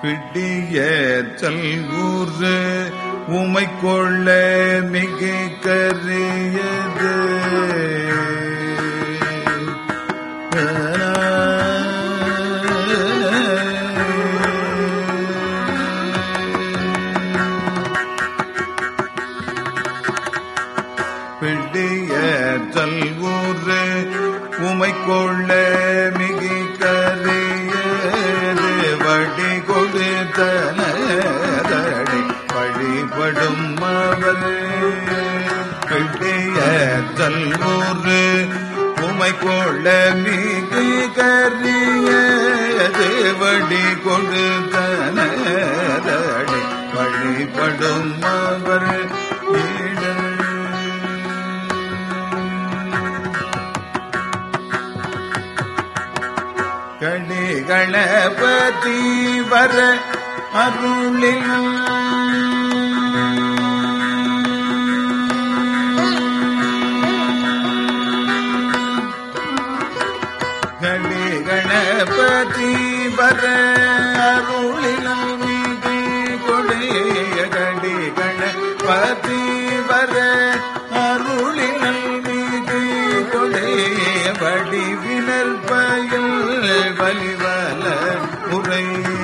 பிடிய சல்கூறு உமை கொள்ள மிக கரியது பிடிய தல்கூறு உமை கொள்ள மிக கரியது வடி கொடுத்தனதடி வழிபடும் அவர் பிடிய தல்கூறு உமை கொள்ள மிக கரியது வடி கொடுத்தனதடி வழிபடும் அவர் ஈடர் கணி கணபதி வர அருளில் கணி கணபதி வர அருளில் மீது கொடைய கணி கணபதி வர அருளில் மீது கொடைய வடிவினர் பயல் வலிவல முறை